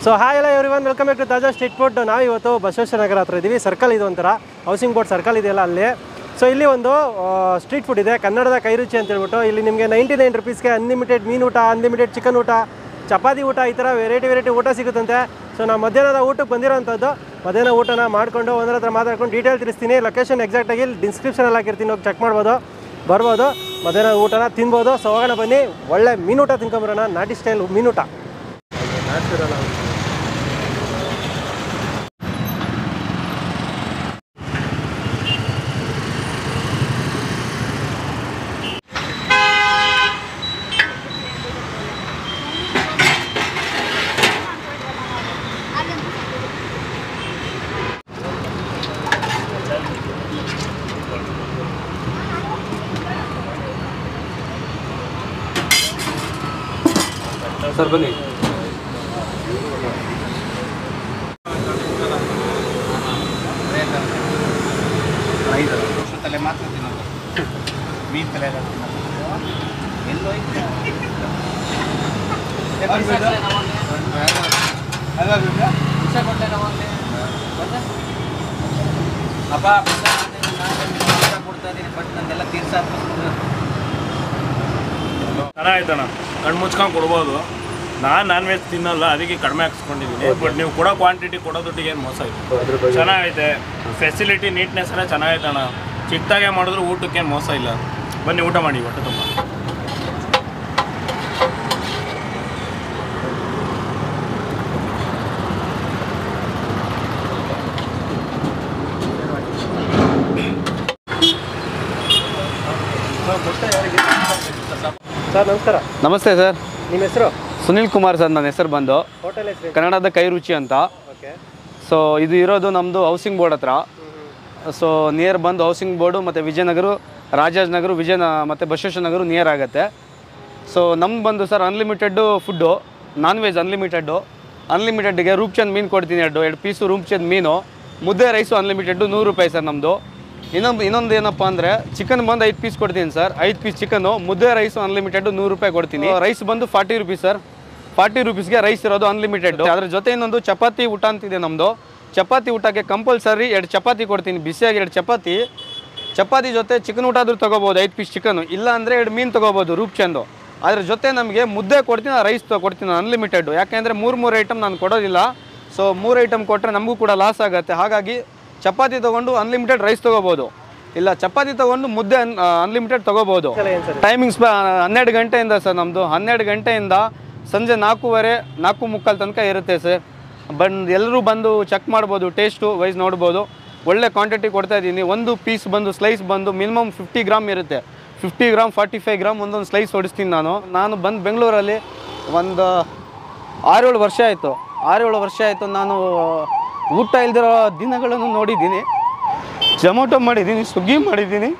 So hi ಎಲ್ಲ everyone welcome back to Taaza street food ನಾವು ಇವತ್ತು ಬಸವೇಶ್ವರ ನಗರ ಹತ್ರ ಇದ್ದೀವಿ ಸರ್ಕಲ್ ಇದು ಒಂಥರ ಹೌಸಿಂಗ್ ಬೋರ್ಡ್ ಸರ್ಕಲ್ ಇದೆಯಲ್ಲ ಅಲ್ಲಿ ಸೊ ಇಲ್ಲಿ ಒಂದು ಸ್ಟ್ರೀಟ್ ಫುಡ್ ಇದೆ ಕನ್ನಡದ ಕೈರುಚಿ ಅಂತ ಹೇಳ್ಬಿಟ್ಟು ಇಲ್ಲಿ ನಿಮಗೆ ನೈಂಟಿ ನೈನ್ ರುಪೀಸ್ಗೆ ಅನ್ಲಿಮಿಟೆಡ್ ಮೀನು ಊಟ ಅನ್ಲಿಮಿಟೆಡ್ ಚಿಕನ್ ಊಟ ಚಪಾತಿ ಊಟ ಈ ಥರ ವೆರೈಟಿ ವೆರೈಟಿ ಊಟ ಸಿಗುತ್ತಂತೆ ಸೊ ನಾವು ಮಧ್ಯಾಹ್ನದ ಊಟಕ್ಕೆ ಬಂದಿರೋಂಥದ್ದು ಮಧ್ಯಾಹ್ನ ಊಟನ ಮಾಡಿಕೊಂಡು ಒಂದರ ಹತ್ರ ಮಾತಾಡ್ಕೊಂಡು ಡೀಟೇಲ್ ತಿಳಿಸ್ತೀನಿ ಲೊಕೇಶನ್ ಎಕ್ಸಾಕ್ಟಾಗಿ ಡಿಸ್ಕ್ರಿಪ್ಷನಲ್ಲಿ ಹಾಕಿರ್ತೀನಿ ಹೋಗಿ ಚೆಕ್ ಮಾಡ್ಬೋದು ಬರ್ಬೋದು ಮಧ್ಯಾಹ್ನ ಊಟನ ತಿನ್ಬೋದು ಸೊ ಹೋಗೋಣ ಬನ್ನಿ ಒಳ್ಳೆ ಮೀನೂಟ ತಿನ್ಕೊಂಬರೋಣ ನಾಟಿ ಸ್ಟೈಲ್ ಮೀನೂಟ ಸರ್ ಬನ್ನಿ ತಲೆ ಮಾತ್ರ ತಿನ್ನೋದು ಮೀನ್ ತಲೆ ಎಲ್ಲ ತಿನ್ನೋದು ಎಲ್ಲೋ ಐತೆ. ಏ, ಬರ್ರಿ ಬಿಡು. ಅಲ್ವಾ ಬಿಡು? ಅಪ್ಪ ನಾನು ಕೊಡ್ತಾ ಇದ್ದೀನಿ ಬಟ್ ನಂದೆಲ್ಲ ತೀರ್ಸಾಕ ಚೆನ್ನಾಗೈತಣ್ಣ ಕಣ್ಣು ಮುಚ್ಕೊಂಡು ಕೊಡ್ಬೋದು ನಾನು ನಾನ್ ವೆಜ್ ತಿನ್ನಲ್ಲ ಅದಕ್ಕೆ ಕಡಿಮೆ ಹಾಕ್ಸ್ಕೊಂಡಿದ್ದೀನಿ ಬಟ್ ನೀವು ಕೊಡೋ ಕ್ವಾಂಟಿಟಿ ಕೊಡೋ ದುಡ್ಡಿಗೆ ಏನು ಮೋಸ ಇಲ್ಲ ಚೆನ್ನಾಗೈತೆ ಫೆಸಿಲಿಟಿ ನೀಟ್ನೆಸ್ ಎಲ್ಲ ಚೆನ್ನಾಗೈತಣ್ಣ ಚಿಕ್ಕದಾಗೆ ಮಾಡಿದ್ರು ಊಟಕ್ಕೇನು ಮೋಸ ಇಲ್ಲ ಬನ್ನಿ ಊಟ ಮಾಡಿ ಹೊಟ್ಟೆ ತುಂಬ ಸರ್ ನಮಸ್ಕಾರ ನಮಸ್ತೆ ಸರ್ ನಿಮ್ಮ ಹೆಸರು ಸುನಿಲ್ ಕುಮಾರ್ ಸರ್ ನನ್ನ ಹೆಸರು ಬಂದು ಹೋಟೆಲ್ ಹೆಸರು ಕನ್ನಡದ ಕೈ ರುಚಿ ಅಂತ ಓಕೆ ಸೊ ಇದು ಇರೋದು ನಮ್ಮದು ಹೌಸಿಂಗ್ ಬೋರ್ಡ್ ಹತ್ರ ಸೊ ನಿಯರ್ ಬಂದು ಹೌಸಿಂಗ್ ಬೋರ್ಡು ಮತ್ತು ವಿಜಯನಗರ ರಾಜಾಜ್ನಗರ ವಿಜಯನ ಮತ್ತು ಬಸವೇಶ್ವರ ನಗರ ನಿಯರ್ ಆಗುತ್ತೆ ಸೊ ನಮ್ದು ಬಂದು sir unlimited food non veg unlimited ಅನ್ಲಿಮಿಟೆಡ್ಗೆ ರೂಪ್ಚಂದ್ ಮೀನು ಕೊಡ್ತೀನಿ ಎರಡು ಎರಡು ಪೀಸು ರೂಪ್ಚಂದ್ ಮೀನು ಮುದ್ದೆ ರೈಸು ಅನ್ಲಿಮಿಟೆಡ್ಡು ನೂರು ರೂಪಾಯಿ ಸರ್ ನಮ್ಮದು ಇನ್ನೊಂದು ಇನ್ನೊಂದು ಏನಪ್ಪ ಅಂದರೆ ಚಿಕನ್ ಬಂದು ಐದು ಪೀಸ್ ಕೊಡ್ತೀನಿ ಸರ್ ಐದು piece chicken mudde rice unlimited ನೂರು ರೂಪಾಯಿ ಕೊಡ್ತೀನಿ ರೈಸ್ ಬಂದು ಫಾರ್ಟಿ ರುಪೀಸ್ ಸರ್ ಫಾರ್ಟಿ ರುಪೀಸ್ಗೆ ರೈಸ್ ಇರೋದು ಅನ್ಲಿಮಿಟೆಡ್ ಅದ್ರ ಜೊತೆ ಇನ್ನೊಂದು ಚಪಾತಿ ಊಟ ಅಂತಿದೆ ನಮ್ಮದು ಚಪಾತಿ ಊಟಕ್ಕೆ ಕಂಪಲ್ಸರಿ ಎರಡು ಚಪಾತಿ ಕೊಡ್ತೀನಿ ಬಿಸಿಯಾಗಿ ಎರಡು ಚಪಾತಿ ಚಪಾತಿ ಜೊತೆ ಚಿಕನ್ ಊಟ ಆದರೂ ತೊಗೋಬೋದು ಐದು ಪೀಸ್ ಚಿಕನು ಇಲ್ಲ ಅಂದರೆ ಎರಡು ಮೀನು ತೊಗೋಬೋದು ರೂಪ್ಚಂದು ಅದ್ರ ಜೊತೆ ನಮಗೆ ಮುದ್ದೆ ಕೊಡ್ತೀನಿ ರೈಸ್ ಕೊಡ್ತೀನಿ ಅನ್ಲಿಮಿಟೆಡ್ ಯಾಕೆಂದರೆ ಮೂರು ಮೂರು ಐಟಮ್ ನಾನು ಕೊಡೋದಿಲ್ಲ ಸೊ ಮೂರು ಐಟಮ್ ಕೊಟ್ಟರೆ ನಮಗೂ ಕೂಡ ಲಾಸ್ ಆಗುತ್ತೆ ಹಾಗಾಗಿ ಚಪಾತಿ ತೊಗೊಂಡು ಅನ್ಲಿಮಿಟೆಡ್ ರೈಸ್ ತೊಗೋಬೋದು ಇಲ್ಲ ಚಪಾತಿ ತೊಗೊಂಡು ಮುದ್ದೆ ಅನ್ಲಿಮಿಟೆಡ್ ತೊಗೋಬೋದು ಏನು ಸರ್ ಟೈಮಿಂಗ್ಸ್ ಹನ್ನೆರಡು ಗಂಟೆಯಿಂದ ಸರ್ ನಮ್ಮದು ಹನ್ನೆರಡು ಗಂಟೆಯಿಂದ ಸಂಜೆ ನಾಲ್ಕೂವರೆ ನಾಲ್ಕು ಮುಕ್ಕಾಲು ತನಕ ಇರುತ್ತೆ ಸರ್ ಬಂದು ಎಲ್ಲರೂ ಬಂದು ಚೆಕ್ ಮಾಡ್ಬೋದು ಟೇಸ್ಟು ವೈಸ್ ನೋಡ್ಬೋದು ಒಳ್ಳೆ ಕ್ವಾಂಟಿಟಿ ಕೊಡ್ತಾ ಇದ್ದೀನಿ ಒಂದು ಪೀಸ್ ಬಂದು ಸ್ಲೈಸ್ ಬಂದು ಮಿನಿಮಮ್ ಫಿಫ್ಟಿ ಗ್ರಾಮ್ ಇರುತ್ತೆ fifty gram forty five gram ಒಂದೊಂದು ಸ್ಲೈಸ್ ಹೊಡಿಸ್ತೀನಿ ನಾನು ನಾನು ಬಂದು ಬೆಂಗಳೂರಲ್ಲಿ ಒಂದು ಆರೇಳು ವರ್ಷ ಆಯಿತು ಆರೇಳು ವರ್ಷ ಆಯಿತು ನಾನು ಊಟ ಇಲ್ದಿರೋ ದಿನಗಳನ್ನು ನೋಡಿದ್ದೀನಿ ಜೊಮೊಟೊ ಮಾಡಿದ್ದೀನಿ ಸ್ವಿಗ್ಗಿ ಮಾಡಿದ್ದೀನಿ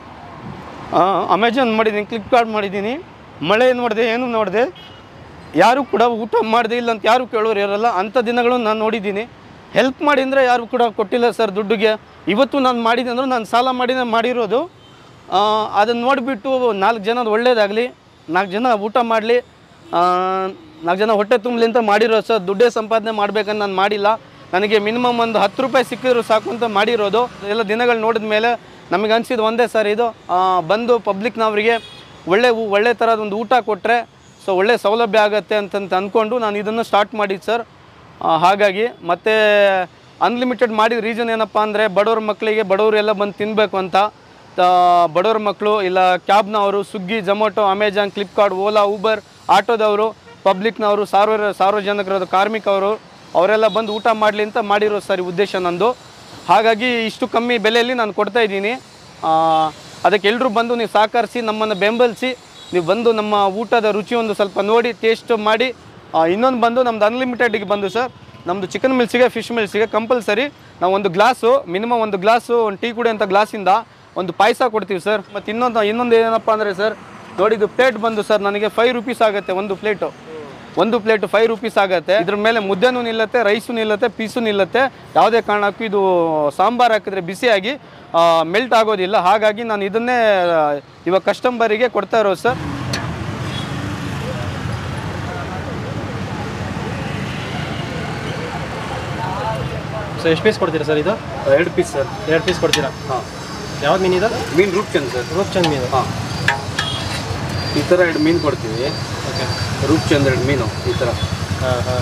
ಅಮೆಜಾನ್ ಮಾಡಿದ್ದೀನಿ ಫ್ಲಿಪ್ಕಾರ್ಟ್ ಮಾಡಿದ್ದೀನಿ ಮಳೆ ನೋಡಿದೆ ಏನು ನೋಡಿದೆ ಯಾರು ಕೂಡ ಊಟ ಮಾಡಿದೆ ಇಲ್ಲ ಅಂತ ಯಾರು ಕೇಳೋರು ಇರಲ್ಲ ಅಂಥ ದಿನಗಳನ್ನು ನಾನು ನೋಡಿದ್ದೀನಿ ಹೆಲ್ಪ್ ಮಾಡಿ ಅಂದರೆ ಯಾರು ಕೂಡ ಕೊಟ್ಟಿಲ್ಲ ಸರ್ ದುಡ್ಡಿಗೆ ಇವತ್ತು ನಾನು ಮಾಡಿದೆ ಅಂದ್ರೆ ನಾನು ಸಾಲ ಮಾಡಿನೇ ಮಾಡಿರೋದು ಅದನ್ನು ನೋಡಿಬಿಟ್ಟು ನಾಲ್ಕು ಜನದ ಒಳ್ಳೇದಾಗಲಿ ನಾಲ್ಕು ಜನ ಊಟ ಮಾಡಲಿ ನಾಲ್ಕು ಜನ ಹೊಟ್ಟೆ ತುಂಬಲಿ ಅಂತ ಮಾಡಿರೋ ಸರ್ ದುಡ್ಡೇ ಸಂಪಾದನೆ ಮಾಡ್ಬೇಕಂತ ನಾನು ಮಾಡಿಲ್ಲ ನನಗೆ ಮಿನಿಮಮ್ ಒಂದು ಹತ್ತು ರೂಪಾಯಿ ಸಿಕ್ಕಿದ್ರು ಸಾಕು ಅಂತ ಮಾಡಿರೋದು ಎಲ್ಲ ದಿನಗಳು ನೋಡಿದ ಮೇಲೆ ನಮಗೆ ಅನಿಸಿದ್ದು ಒಂದೇ ಸರ್ ಇದು ಆ, ಬಂದು ಪಬ್ಲಿಕ್ನವರಿಗೆ ಒಳ್ಳೆ ಊ- ಒಳ್ಳೆ ಥರದ ಒಂದು ಊಟ ಕೊಟ್ಟರೆ ಸೊ ಒಳ್ಳೆ ಸೌಲಭ್ಯ ಆಗುತ್ತೆ ಅಂತಂತ ಅಂದ್ಕೊಂಡು ನಾನು ಇದನ್ನು ಸ್ಟಾರ್ಟ್ ಮಾಡಿದ್ದು ಸರ್ ಆ, ಹಾಗಾಗಿ ಮತ್ತು ಅನ್ಲಿಮಿಟೆಡ್ ಮಾಡಿದ ರೀಸನ್ ಏನಪ್ಪ ಅಂದರೆ ಬಡವ್ರ ಮಕ್ಕಳಿಗೆ ಬಡವರೆಲ್ಲ ಬಂದು ತಿನ್ನಬೇಕು ಅಂತ ತ- ಬಡವ್ರ ಮಕ್ಕಳು ಇಲ್ಲ ಕ್ಯಾಬ್ನವರು ಸ್ವಿಗ್ಗಿ ಜೊಮೊಟೊ ಅಮೆಜಾನ್ ಫ್ಲಿಪ್ಕಾರ್ಟ್ ಓಲಾ ಊಬರ್ ಆಟೋದವರು ಪಬ್ಲಿಕ್ನವರು ಸಾರ್ವ ಸಾರ್ವಜನಿಕರ ಕಾರ್ಮಿಕವರು ಅವರೆಲ್ಲ ಬಂದು ಊಟ ಮಾಡಲಿ ಅಂತ ಮಾಡಿರೋ ಸರ್ ಈ ಉದ್ದೇಶ ನಂದು ಹಾಗಾಗಿ ಇಷ್ಟು ಕಮ್ಮಿ ಬೆಲೆಯಲ್ಲಿ ನಾನು ಕೊಡ್ತಾ ಇದ್ದೀನಿ ಆ, ಅದಕ್ಕೆ ಎಲ್ಲರೂ ಬಂದು ನೀವು ಸಹಕರಿಸಿ ನಮ್ಮನ್ನು ಬೆಂಬಲಿಸಿ ನೀವು ಬಂದು ನಮ್ಮ ಊಟದ ರುಚಿ ಒಂದು ಸ್ವಲ್ಪ ನೋಡಿ ಟೇಸ್ಟ್ ಮಾಡಿ ಇನ್ನೊಂದು ಬಂದು ನಮ್ದು ಅನ್ಲಿಮಿಟೆಡ್ಗೆ ಬಂದು ಸರ್ ನಮ್ಮದು ಚಿಕನ್ ಮಿಲ್ಸಿಗೆ ಫಿಶ್ ಮಿಲ್ಸಿಗೆ ಕಂಪಲ್ಸರಿ ನಾವು ಒಂದು ಗ್ಲಾಸು ಮಿನಿಮಮ್ ಒಂದು ಗ್ಲಾಸು ಒಂದು ಟೀ ಕುಡಿಯೋಂಥ ಗ್ಲಾಸಿಂದ ಒಂದು ಪಾಯಸ ಕೊಡ್ತೀವಿ ಸರ್ ಮತ್ತು ಇನ್ನೊಂದು ಇನ್ನೊಂದು ಏನಪ್ಪ ಅಂದರೆ ಸರ್ ನೋಡಿ ಇದು ಪ್ಲೇಟ್ ಬಂದು ಸರ್ ನನಗೆ ಫೈವ್ ರುಪೀಸ್ ಆಗುತ್ತೆ ಒಂದು ಪ್ಲೇಟು ಒಂದು ಪ್ಲೇಟ್ ಫೈವ್ ರುಪೀಸ್ ಆಗುತ್ತೆ ಇದ್ರ ಮೇಲೆ ಮುದ್ದೆನೂ ನಿಲ್ಲತ್ತೆ ರೈಸು ನಿಲ್ಲತ್ತೆ ಪೀಸು ನಿಲ್ಲತ್ತೆ ಯಾವುದೇ ಕಾರಣಕ್ಕೂ ಇದು ಸಾಂಬಾರು ಹಾಕಿದ್ರೆ ಬಿಸಿಯಾಗಿ ಮೆಲ್ಟ್ ಆಗೋದಿಲ್ಲ ಹಾಗಾಗಿ ನಾನು ಇದನ್ನೇ ಆ, ಇವಾಗ ಕಸ್ಟಮರಿಗೆ ಕೊಡ್ತಾ ಇರೋದು ಸರ್ ಸೊ ಎಷ್ಟು ಪೀಸ್ ಕೊಡ್ತೀರಾ ಸರ್ ಇದು ಎರಡು ಪೀಸ್ ಸರ್ ಎರಡು ಪೀಸ್ ಕೊಡ್ತೀರಾ ಹಾಂ ಯಾವ್ದು ಮೀನು ಇದು ಮೀನು ರೂಪ್ಚಂದ್ ಸರ್ ರೂಪ್ಚಂದ್ ಮೀನು ಹಾಂ ಈ ಥರ ಎರಡು ಮೀನು ಕೊಡ್ತೀವಿ ಓಕೆ ರೂಪ್ಚಂದ್ ಎರಡು ಮೀನು ಈ ಥರ ಹಾಂ ಹಾಂ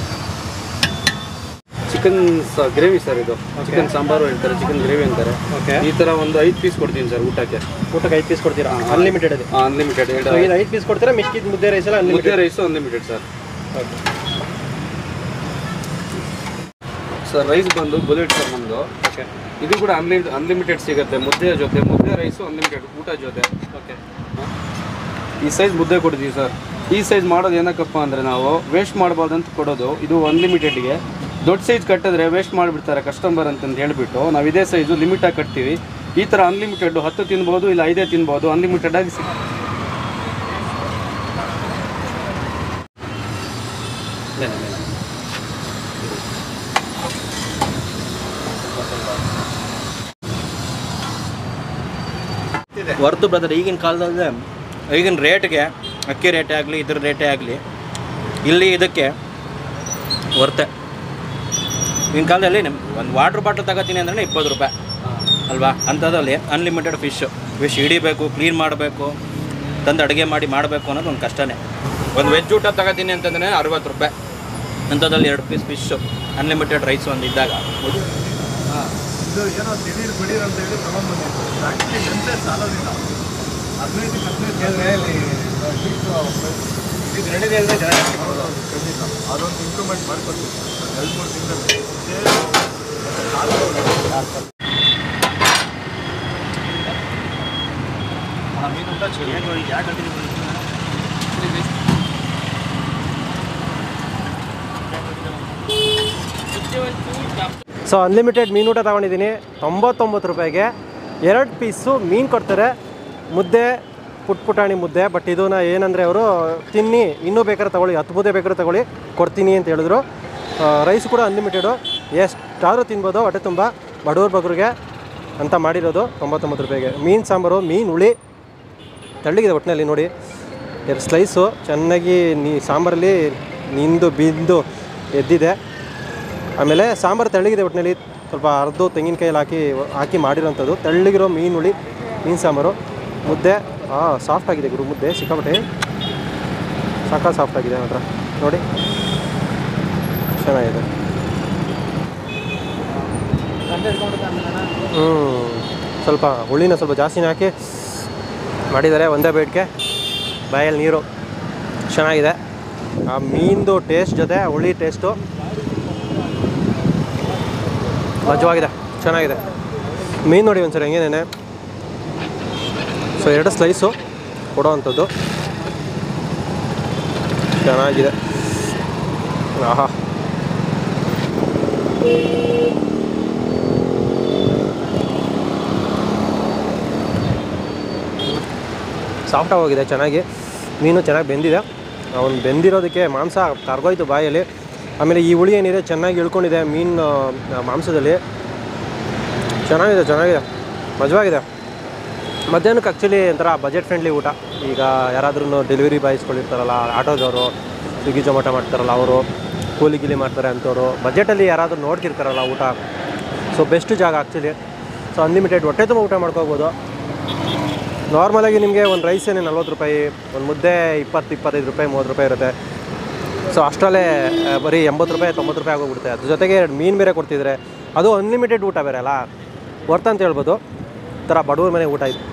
ಚಿಕನ್ ಗ್ರೇವಿ ಸರ್ ಇದು ಚಿಕನ್ ಸಾಂಬಾರು ಹೇಳ್ತಾರೆ ಚಿಕನ್ ಗ್ರೇವಿ ಅಂತಾರೆ ಓಕೆ ಈ ಥರ ಒಂದು ಐದು ಪೀಸ್ ಕೊಡ್ತೀನಿ ಸರ್ ಊಟಕ್ಕೆ ಊಟಕ್ಕೆ ಐದು ಪೀಸ್ ಕೊಡ್ತೀರಾ ಅನ್ಲಿಮಿಟೆಡ್ ಅದು ಅನ್ಲಿಮಿಟೆಡ್ ಸೊ ಇದು ಐದು ಪೀಸ್ ಕೊಡ್ತೀರಾ ಮಿಕ್ಕಿದ ಮುದ್ದೆ ರೈಸ್ ಎಲ್ಲ mudde unlimited rice unlimited sir sir rice ಬಂದು ಬುಲೆಟ್ ಸರ್ ನಮ್ಮದು ಓಕೆ ಇದು ಕೂಡ ಅನ್ಲಿ ಅನ್ಲಿಮಿಟೆಡ್ ಸಿಗುತ್ತೆ ಮುದ್ದೆ ಜೊತೆ ಮುದ್ದೆ ರೈಸು ಅನ್ಲಿಮಿಟೆಡ್ ಊಟ ಜೊತೆ ಓಕೆ ಈ ಸೈಜ್ ಮುದ್ದೆ ಕೊಡ್ತೀವಿ ಸರ್ ಈ ಸೈಜ್ ಮಾಡೋದು ಏನಕ್ಕಪ್ಪ ಅಂದರೆ ನಾವು ವೇಸ್ಟ್ ಮಾಡ್ಬಾರ್ದು ಅಂತ ಕೊಡೋದು ಇದು ಅನ್ಲಿಮಿಟೆಡ್ಗೆ ದೊಡ್ಡ ಸೈಜ್ ಕಟ್ಟಿದ್ರೆ ವೇಸ್ಟ್ ಮಾಡಿಬಿಡ್ತಾರೆ ಕಸ್ಟಮರ್ ಅಂತಂದು ಹೇಳಿಬಿಟ್ಟು ನಾವು ಇದೇ ಸೈಜು ಲಿಮಿಟಾಗಿ ಕಟ್ತೀವಿ ಈ ಥರ ಅನ್ಲಿಮಿಟೆಡ್ ಹತ್ತು ತಿನ್ಬೋದು ಇಲ್ಲ ಐದೇ ತಿನ್ಬೋದು ಅನ್ಲಿಮಿಟೆಡ್ ಆಗಿ ಸಿಗ್ ಹೊರತು ಬ್ರದರ್ ಈಗಿನ ಕಾಲದಲ್ಲಿ ಈಗಿನ ರೇಟ್ಗೆ ಅಕ್ಕಿ ರೇಟೇ ಆಗಲಿ ಇದ್ರ ರೇಟೇ ಆಗಲಿ ಇಲ್ಲಿ ಇದಕ್ಕೆ ವರ್ತೆ ಈಗಿನ ಕಾಲದಲ್ಲಿ ಒಂದು ವಾಟ್ರ್ ಬಾಟ್ಲ್ ತಗೋತೀನಿ ಅಂದ್ರೆ ಇಪ್ಪತ್ತು ರೂಪಾಯಿ ಅಲ್ವಾ ಅಂಥದ್ರಲ್ಲಿ ಅನ್ಲಿಮಿಟೆಡ್ ಫಿಶ್ಶು ಫಿಶ್ ಹಿಡಿಬೇಕು ಕ್ಲೀನ್ ಮಾಡಬೇಕು ತಂದು ಅಡುಗೆ ಮಾಡಿ ಮಾಡಬೇಕು ಅನ್ನೋದು ಒಂದು ಕಷ್ಟನೇ ಒಂದು ವೆಜ್ ಊಟ ತಗೋತೀನಿ ಅಂತಂದರೆ ಅರವತ್ತು ರೂಪಾಯಿ ಅಂಥದ್ರಲ್ಲಿ ಎರಡು ಪೀಸ್ ಫಿಶ್ಶು ಅನ್ಲಿಮಿಟೆಡ್ ರೈಸ್ ಒಂದು ಇದ್ದಾಗ ಇದು ಏನೋ ದಿಢೀರ್ ಬಿಡೀರ್ ಅಂತ ಹೇಳಿ ತಗೊಂಡ್ಬಂದಿದ್ದು ಆ್ಯಕ್ಚುಲಿ ಗಂಟೆ ಸಾಲೋದಿಲ್ಲ ಹದಿನೈದು ಹದಿನೈದು ಕೇಳಿದ್ರೆ ಇಲ್ಲಿ ಇದು ನಡೆದಿದೆ ಅಂದರೆ ಜಾಸ್ತಿ ಬರೋದು ಖಂಡಿತ ಅದೊಂದು ಇಂಪ್ರೂವ್ಮೆಂಟ್ ಮಾಡ್ಕೊಡ್ತೀವಿ ಎರಡು ಮೂರು ತಿಂಗಳು ಮೀನು ಊಟ ಚೆನ್ನಾಗಿ ಯಾಕೆ ಸೊ ಅನ್ಲಿಮಿಟೆಡ್ ಮೀನು ಊಟ ತೊಗೊಂಡಿದ್ದೀನಿ ತೊಂಬತ್ತೊಂಬತ್ತು ರೂಪಾಯಿಗೆ ಎರಡು ಪೀಸು ಮೀನು ಕೊಡ್ತಾರೆ ಮುದ್ದೆ ಪುಟ್ ಪುಟಾಣಿ ಮುದ್ದೆ ಬಟ್ ಇದನ್ನ ಏನಂದರೆ ಅವರು ತಿನ್ನಿ ಇನ್ನೂ ಬೇಕಾದ್ರೆ ತಗೊಳ್ಳಿ ಹತ್ತು ಮುದ್ದೆ ಬೇಕಾದ್ರೆ ತಗೊಳ್ಳಿ ಕೊಡ್ತೀನಿ ಅಂತ ಹೇಳಿದ್ರು ರೈಸ್ ಕೂಡ ಅನ್ಲಿಮಿಟೆಡು ಎಷ್ಟಾದರೂ ತಿನ್ಬೋದು ಹೊಟ್ಟೆ ತುಂಬ ಬಡವ್ರ ಬಗ್ರಿಗೆ ಅಂತ ಮಾಡಿರೋದು ತೊಂಬತ್ತೊಂಬತ್ತು ರೂಪಾಯಿಗೆ ಮೀನು ಸಾಂಬಾರು ಮೀನು ಹುಳಿ ತೆಳ್ಳಗಿದೆ ಒಟ್ಟಿನಲ್ಲಿ ನೋಡಿ ಎರಡು ಸ್ಲೈಸು ಚೆನ್ನಾಗಿ ನೀ ಸಾಂಬಾರಲ್ಲಿ ನಿಂದು ಬಿಂದು ಎದ್ದಿದೆ ಆಮೇಲೆ ಸಾಂಬಾರು ತೆಳ್ಳಗಿದೆ ಒಟ್ಟಿನಲ್ಲಿ ಸ್ವಲ್ಪ ಅರ್ಧ ತೆಂಗಿನಕಾಯಲ್ಲಿ ಹಾಕಿ ಹಾಕಿ ಮಾಡಿರೋಂಥದ್ದು ತೆಳ್ಳಗಿರೋ ಮೀನು ಹುಳಿ ಮೀನು ಸಾಂಬಾರು ಮುದ್ದೆ ಹಾಂ ಸಾಫ್ಟ್ ಆಗಿದೆ ಗುರು ಮುದ್ದೆ ಸಿಕ್ಕಾಪಟ್ಟೆ ಸಾಕ ಸಾಫ್ಟ್ ಆಗಿದೆ ಮಾತ್ರ ನೋಡಿ ಚೆನ್ನಾಗಿದೆ ಹ್ಞೂ ಸ್ವಲ್ಪ ಹುಳಿನ ಸ್ವಲ್ಪ ಜಾಸ್ತಿನೇ ಹಾಕಿ ಮಾಡಿದ್ದಾರೆ ಒಂದೇ ಬೇಟ್ಗೆ ಬಾಯಲ್ಲಿ ನೀರು ಚೆನ್ನಾಗಿದೆ ಆ ಮೀನ್ದು ಟೇಸ್ಟ್ ಜೊತೆ ಹುಳಿ ಟೇಸ್ಟು ಮಜವಾಗಿದೆ ಚೆನ್ನಾಗಿದೆ ಮೀನು ನೋಡಿ ಒಂದ್ಸರಿ ಹೆಂಗೇನೇನೆ ಸೊ ಎರಡು ಸ್ಲೈಸು ಕೊಡೋವಂಥದ್ದು ಚೆನ್ನಾಗಿದೆ ಆಹಾ ಸಾಫ್ಟಾಗಿ ಹೋಗಿದೆ ಚೆನ್ನಾಗಿ ಮೀನು ಚೆನ್ನಾಗಿ ಬೆಂದಿದೆ ಅವನು ಬೆಂದಿರೋದಕ್ಕೆ ಮಾಂಸ ಕರ್ಗೋಯ್ತು ಬಾಯಲ್ಲಿ ಆಮೇಲೆ ಈ ಹುಳಿ ಏನಿದೆ ಚೆನ್ನಾಗಿ ಇಳ್ಕೊಂಡಿದೆ ಮೀನು ಆ, ಮಾಂಸದಲ್ಲಿ ಚೆನ್ನಾಗಿದೆ ಚೆನ್ನಾಗಿದೆ ಮಜವಾಗಿದೆ ಮಧ್ಯಾಹ್ನಕ್ಕೆ ಆ್ಯಕ್ಚುಲಿ ಒಂಥರ ಬಜೆಟ್ ಫ್ರೆಂಡ್ಲಿ ಊಟ ಈಗ ಯಾರಾದ್ರೂ ಡೆಲಿವರಿ ಬಾಯ್ಸ್ಗಳಿರ್ತಾರಲ್ಲ ಆಟೋದವರು ಸ್ವಿಗ್ಗಿ ಜೊಮ್ಯಾಟೊ ಮಾಡ್ತಾರಲ್ಲ ಅವರು ಕೂಲಿ ಗಿಲಿ ಮಾಡ್ತಾರೆ ಅಂಥವ್ರು ಬಜೆಟಲ್ಲಿ ಯಾರಾದರೂ ನೋಡ್ತಿರ್ತಾರಲ್ಲ ಊಟ ಸೊ ಬೆಸ್ಟ್ ಜಾಗ ಆ್ಯಕ್ಚುಲಿ ಸೊ ಅನ್ಲಿಮಿಟೆಡ್ ಹೊಟ್ಟೆ ತುಂಬ ಊಟ ಮಾಡ್ಕೋಬೋದು ನಾರ್ಮಲಾಗಿ ನಿಮಗೆ ಒಂದು ರೈಸೇನೆ ನಲ್ವತ್ತು ರೂಪಾಯಿ ಒಂದು ಮುದ್ದೆ ಇಪ್ಪತ್ತು ಇಪ್ಪತ್ತೈದು ರೂಪಾಯಿ ಮೂವತ್ತು ರೂಪಾಯಿ ಇರುತ್ತೆ ಸೊ ಅಷ್ಟರಲ್ಲೇ ಆ, ಬರೀ ಎಂಬತ್ತು ರೂಪಾಯಿ ತೊಂಬತ್ತು ರೂಪಾಯಿ ಆಗೋಗ್ಬಿಡುತ್ತೆ ಅದ್ರ ಜೊತೆಗೆ ಎರಡು ಮೀನು ಬೇರೆ ಕೊಡ್ತಿದ್ರೆ ಅದು ಅನ್ಲಿಮಿಟೆಡ್ ಊಟ ಬೇರೆ ಅಲ್ಲ ವರ್ತ್ ಅಂತ ಹೇಳ್ಬೋದು ಈ ಥರ ಬಡವ್ರ ಮನೆ ಊಟ ಇದು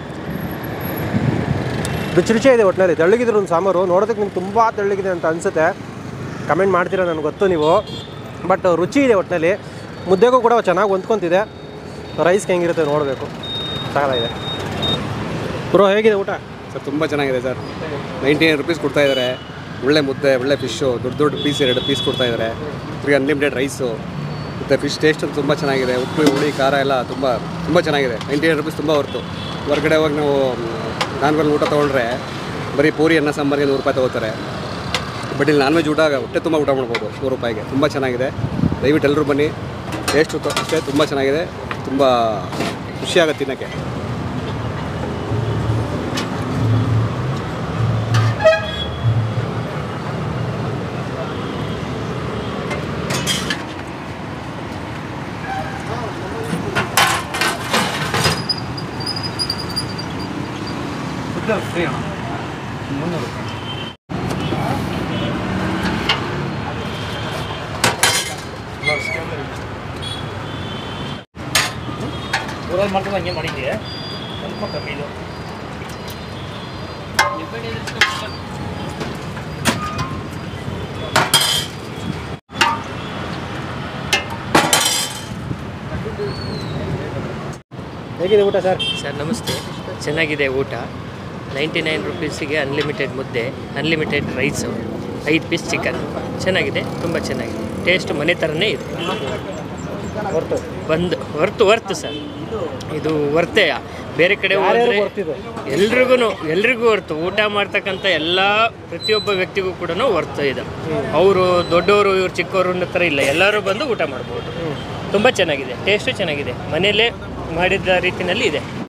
ರುಚಿ ರುಚಿ ಇದೆ ಒಟ್ಟಿನಲ್ಲಿ ತೆಳ್ಳಗಿದ್ರು ಒಂದು ಸಾಂಬಾರು ನೋಡೋದಕ್ಕೆ ನಿಮ್ಗೆ ತುಂಬ ತೆಳ್ಳಗಿದೆ ಅಂತ ಅನಿಸುತ್ತೆ ಕಮೆಂಟ್ ಮಾಡ್ತೀರಾ ನನಗೆ ಗೊತ್ತು ನೀವು ಬಟ್ ರುಚಿ ಇದೆ ಒಟ್ಟಿನಲ್ಲಿ ಮುದ್ದೆಗೂ ಕೂಡ ಚೆನ್ನಾಗಿ ಹೊಂದ್ಕೊತಿದೆ ರೈಸ್ಗೆ ಹೆಂಗಿರುತ್ತೆ ನೋಡಬೇಕು ಸಾಕಾಗಿದೆ ಬ್ರೋ ಹೇಗಿದೆ ಊಟ ಸರ್ ತುಂಬ ಚೆನ್ನಾಗಿದೆ ಸರ್ ನೈಂಟಿ ನೈನ್ ರುಪೀಸ್ ಕೊಡ್ತಾ ಇದ್ದಾರೆ ಒಳ್ಳೆ ಮುದ್ದೆ ಒಳ್ಳೆ ಫಿಶ್ಶು ದೊಡ್ಡ ದೊಡ್ಡ ಪೀಸ್ ಎರಡು ಪೀಸ್ ಕೊಡ್ತಾ ಇದ್ದಾರೆ ತಿರ್ಗಿ ಅನ್ಲಿಮಿಟೆಡ್ ರೈಸು ಮತ್ತು ಫಿಶ್ ಟೇಸ್ಟ್ ತುಂಬ ಚೆನ್ನಾಗಿದೆ ಉಪ್ಪು ಹುಳಿ ಖಾರ ಎಲ್ಲ ತುಂಬ ತುಂಬ ಚೆನ್ನಾಗಿದೆ ನೈಂಟಿ ನೈನ್ ರುಪೀಸ್ ತುಂಬ ಹೊರ್ತು ಹೊರಗಡೆ ಹೋಗಿ ನಾವು ನಾನ್ ಊಟ ತೊಗೊಂಡ್ರೆ ಬರೀ ಪೂರಿ ಅನ್ನ ಸಾಂಬಾರಿಗೆ ನೂರು ರೂಪಾಯಿ ತೊಗೋತಾರೆ ಬಟ್ ಇಲ್ಲಿ ನಾನ್ ವೆಜ್ ಊಟ ಹೊಟ್ಟೆ ತುಂಬ ಊಟ ಮಾಡ್ಬೋದು ನೂರು ರೂಪಾಯಿಗೆ ತುಂಬ ಚೆನ್ನಾಗಿದೆ ದಯವಿಟ್ಟು ಎಲ್ಲರೂ ಬನ್ನಿ ಟೇಸ್ಟು ಅಷ್ಟೇ ತುಂಬ ಚೆನ್ನಾಗಿದೆ ತುಂಬ ಖುಷಿಯಾಗುತ್ತೆ ತಿನ್ನೋಕ್ಕೆ ಇದು ಫ್ರೀ ಅಣ್ಣ ಮುನ್ನೂರು ರೂಪಾಯಿ ಊರಲ್ಲಿ ಮಾಡ್ಕೊಂಡು ಹಂಗೆ ಮಾಡಿದ್ದೆ ಸ್ವಲ್ಪ ಕಮ್ಮಿ ಇದು ಹೇಗಿದೆ ಊಟ ಸರ್ ಸರ್ ನಮಸ್ತೆ ಚೆನ್ನಾಗಿದೆ ಊಟ ನೈಂಟಿ ನೈನ್ ರುಪೀಸಿಗೆ ಅನ್ಲಿಮಿಟೆಡ್ ಮುದ್ದೆ ಅನ್ಲಿಮಿಟೆಡ್ ರೈಸು ಐದು ಪೀಸ್ ಚಿಕನ್ ಚೆನ್ನಾಗಿದೆ ತುಂಬ ಚೆನ್ನಾಗಿದೆ ಟೇಸ್ಟ್ ಮನೆ ಥರನೇ ಇದೆ ಹೊರ್ತು ಬಂದು ವರ್ತು ವರ್ತು ಸರ್ ಇದು ವರ್ತೆಯ ಬೇರೆ ಕಡೆ ಹೋದರೆ ಬರ್ತಿದೆ ಎಲ್ರಿಗೂ ಎಲ್ರಿಗೂ ಹೊರ್ತು ಊಟ ಮಾಡ್ತಕ್ಕಂಥ ಎಲ್ಲ ಪ್ರತಿಯೊಬ್ಬ ವ್ಯಕ್ತಿಗೂ ಕೂಡ ವರ್ತು ಇದೆ ಅವರು ದೊಡ್ಡವರು ಇವ್ರು ಚಿಕ್ಕವರು ಅನ್ನೋ ಥರ ಇಲ್ಲ ಎಲ್ಲರೂ ಬಂದು ಊಟ ಮಾಡ್ಬೋದು ತುಂಬ ಚೆನ್ನಾಗಿದೆ ಟೇಸ್ಟು ಚೆನ್ನಾಗಿದೆ ಮನೆಯಲ್ಲೇ ಮಾಡಿದ ರೀತಿಯಲ್ಲಿ ಇದೆ